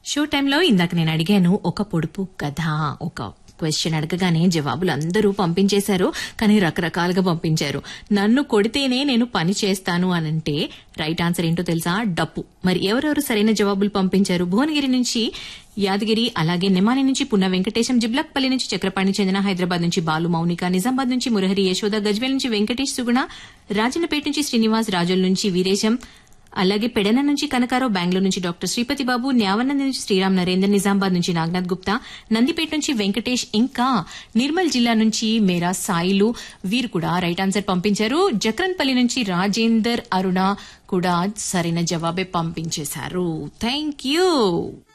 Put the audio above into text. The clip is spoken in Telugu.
షో టైంలో ఇందాక నేను అడిగాను ఒక పొడుపు కథ ఒక క్వశ్చన్ అడగగానే జవాబులు అందరూ పంపించేశారు కానీ రకరకాలుగా పంపించారు నన్ను కొడితేనే నేను పని చేస్తాను అనంటే రైట్ ఆన్సర్ ఏంటో తెలుసా డప్పు మరి ఎవరెవరు సరైన జవాబులు పంపించారు భువనగిరి నుంచి యాదగిరి అలాగే నిమాని నుంచి పున్న వెంకటేశం జిబ్లక్పల్లి నుంచి చక్రపాణి చెందిన హైదరాబాద్ నుంచి బాలు మౌనిక నిజామాబాద్ నుంచి మురహరి యశోద గజ్వేల్ నుంచి వెంకటేష్ సుగుణ రాజన్నపేట నుంచి శ్రీనివాస్ రాజుల నుంచి వీరేశం అలాగే పెడన నుంచి కనకారావు బెంగళూరు నుంచి డాక్టర్ శ్రీపతి బాబు న్యావనంది నుంచి శ్రీరామ్ నరేందర్ నిజామాబాద్ నుంచి నాగనాథ్ గుప్తా నందిపేట నుంచి వెంకటేష్ ఇంకా నిర్మల్ జిల్లా నుంచి మేరా సాయిలు వీరు కూడా రైట్ ఆన్సర్ పంపించారు జక్రన్పల్లి నుంచి రాజేందర్ అరుణ కూడా సరైన జవాబే పంపించేశారు థ్యాంక్ యూ